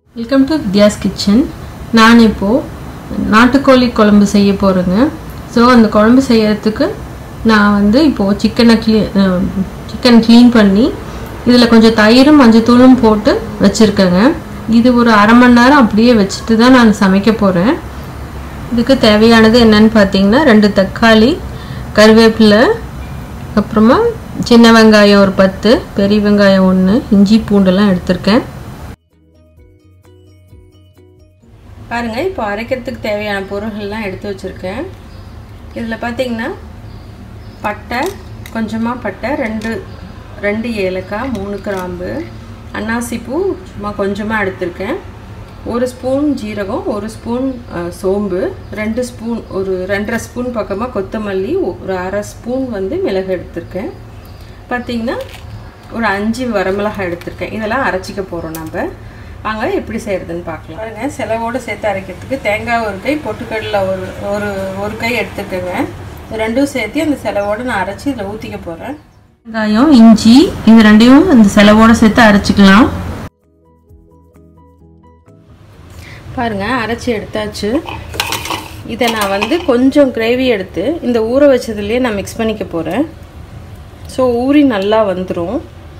welcome to Vidya's kitchen நான் இப்போது நாட்டுக்கோழி குழம்பு செய்ய போகிறேங்க ஸோ அந்த குழம்பு செய்யறதுக்கு நான் வந்து இப்போது சிக்கனை க்ளீ சிக்கன் க்ளீன் பண்ணி இதில் கொஞ்சம் தயிரும் மஞ்சத்தூளும் போட்டு வச்சுருக்கேங்க இது ஒரு அரை மணி நேரம் அப்படியே வச்சுட்டு தான் நான் சமைக்க போகிறேன் இதுக்கு தேவையானது என்னன்னு பார்த்தீங்கன்னா ரெண்டு தக்காளி கருவேப்பிலை அப்புறமா சின்ன வெங்காயம் ஒரு பத்து பெரிய வெங்காயம் ஒன்று இஞ்சி பூண்டெல்லாம் எடுத்திருக்கேன் பாருங்கள் இப்போ அரைக்கிறதுக்கு தேவையான பொருள்கள்லாம் எடுத்து வச்சுருக்கேன் இதில் பார்த்தீங்கன்னா பட்டை கொஞ்சமாக பட்டை ரெண்டு ரெண்டு ஏலக்காய் மூணு கிராம்பு அன்னாசி பூ சும்மா கொஞ்சமாக எடுத்திருக்கேன் ஒரு ஸ்பூன் ஜீரகம் ஒரு ஸ்பூன் சோம்பு ரெண்டு ஸ்பூன் ஒரு ரெண்டரை ஸ்பூன் பக்கமாக கொத்தமல்லி ஒரு அரை ஸ்பூன் வந்து மிளகு எடுத்திருக்கேன் பார்த்திங்கன்னா ஒரு அஞ்சு வரமிளகாய் எடுத்திருக்கேன் இதெல்லாம் அரைச்சிக்க போகிறோம் நம்ம வாங்க எப்படி செய்கிறதுன்னு பார்க்கலாம் பாருங்க செலவோடு சேர்த்து அரைக்கிறதுக்கு தேங்காய் ஒரு கை பொட்டுக்கடலை ஒரு ஒரு ஒரு கை எடுத்துக்கோங்க ரெண்டும் சேர்த்து அந்த செலவோடு நான் அரைச்சி இதில் ஊற்றிக்க போகிறேன் வெங்காயம் இஞ்சி இது ரெண்டையும் இந்த செலவோடு சேர்த்து அரைச்சிக்கலாம் பாருங்க அரைச்சி எடுத்தாச்சு இதை நான் வந்து கொஞ்சம் கிரேவி எடுத்து இந்த ஊற வச்சதுலேயே நான் மிக்ஸ் பண்ணிக்க போகிறேன் ஸோ ஊறி நல்லா வந்துடும்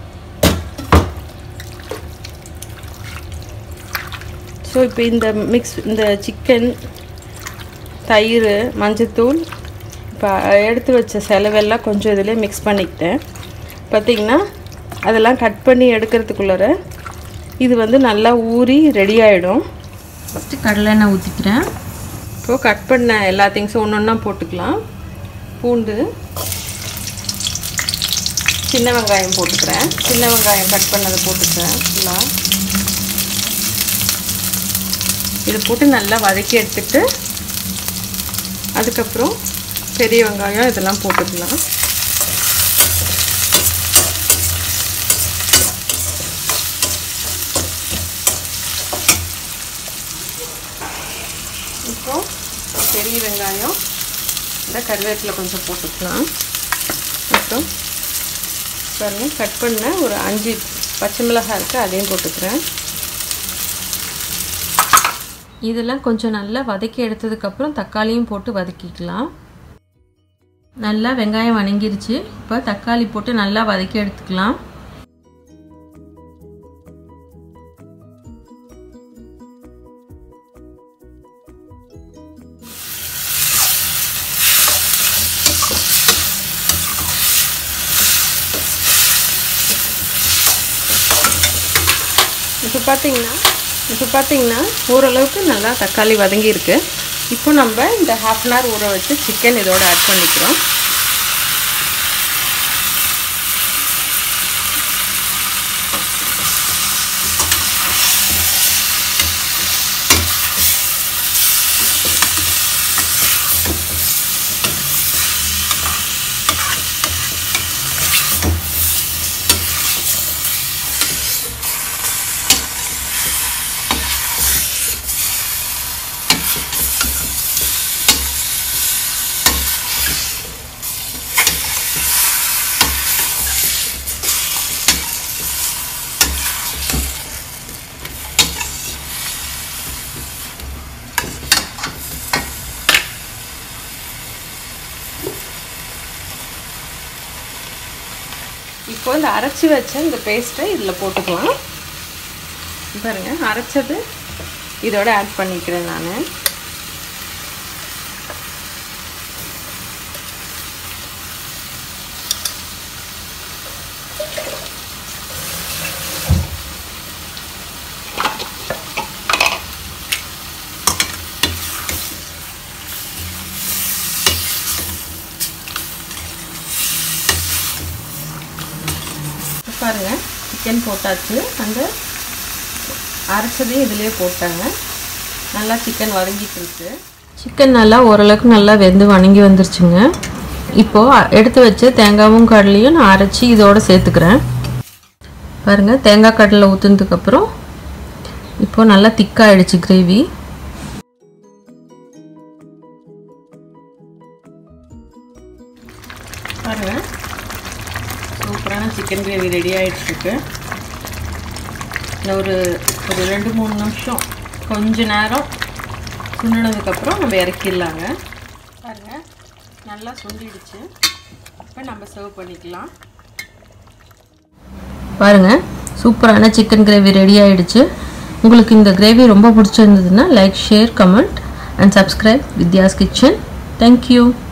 ஸோ இப்போ இந்த மிக்ஸ் இந்த சிக்கன் தயிர் மஞ்சத்தூள் இப்போ எடுத்து வச்ச செலவெல்லாம் கொஞ்சம் இதிலே மிக்ஸ் பண்ணிக்கிட்டேன் பார்த்திங்கன்னா அதெல்லாம் கட் பண்ணி எடுக்கிறதுக்குள்ளார இது வந்து நல்லா ஊறி ரெடி ஆகிடும் ஃபஸ்ட்டு கடலெண்ணெய் ஊற்றிக்கிறேன் இப்போது கட் பண்ண எல்லா திங்ஸும் ஒன்று ஒன்றா போட்டுக்கலாம் பூண்டு சின்ன வெங்காயம் போட்டுக்கிறேன் சின்ன வெங்காயம் கட் பண்ணதை போட்டுக்கிறேன் ஃபுல்லாக இதை போட்டு நல்லா வதக்கி எடுத்துட்டு அதுக்கப்புறம் பெரிய வெங்காயம் இதெல்லாம் போட்டுக்கலாம் இப்போ பெரிய வெங்காயம் இந்த கருவேப்பிலை கொஞ்சம் போட்டுக்கலாம் அப்புறம் பாருங்க கட் பண்ண ஒரு அஞ்சு பச்சை மிளகாய் இருக்குது அதையும் போட்டுக்கிறேன் இதெல்லாம் கொஞ்சம் நல்லா வதக்கி எடுத்ததுக்கப்புறம் தக்காளியும் போட்டு வதக்கிக்கலாம் நல்லா வெங்காயம் வணங்கிருச்சு இப்போ தக்காளி போட்டு நல்லா வதக்கி எடுத்துக்கலாம் இப்போ பார்த்தீங்கன்னா இப்போ பார்த்தீங்கன்னா ஓரளவுக்கு நல்லா தக்காளி வதங்கியிருக்கு இப்போ நம்ம இந்த ஹாஃப் அன் ஹவர் ஊற வச்சு சிக்கன் இதோட ஆட் பண்ணிக்கிறோம் இப்போ இந்த அரைச்சி வச்ச இந்த பேஸ்ட்டை இதில் போட்டுக்கலாம் பாருங்க அரைச்சது இதோட ஆட் பண்ணிக்கிறேன் நான் பாருங்கள் சிக்கன் போட்டாச்சு அந்த அரைச்சதையும் இதிலே போட்டாங்க நல்லா சிக்கன் வதங்கிட்டு இருக்கு சிக்கன் நல்லா ஓரளவுக்கு நல்லா வெந்து வணங்கி வந்துருச்சுங்க இப்போது எடுத்து வச்சு தேங்காயும் கடலையும் நான் அரைச்சி இதோடு சேர்த்துக்கிறேன் பாருங்கள் தேங்காய் கடலை ஊற்றுனதுக்கப்புறம் இப்போது நல்லா திக்காகிடுச்சு கிரேவி பாருங்கள் சூப்பரான சிக்கன் கிரேவி ரெடி ஆகிட்டுருக்கு இந்த ஒரு ஒரு ரெண்டு மூணு நிமிஷம் கொஞ்ச நேரம் சுண்டினதுக்கப்புறம் நம்ம இறக்கிடலாங்க பாருங்கள் நல்லா சுண்டிடுச்சு இப்போ நம்ம சர்வ் பண்ணிக்கலாம் பாருங்கள் சூப்பரான சிக்கன் கிரேவி ரெடி ஆயிடுச்சு உங்களுக்கு இந்த கிரேவி ரொம்ப பிடிச்சிருந்ததுன்னா like share comment and subscribe Vidya's kitchen thank you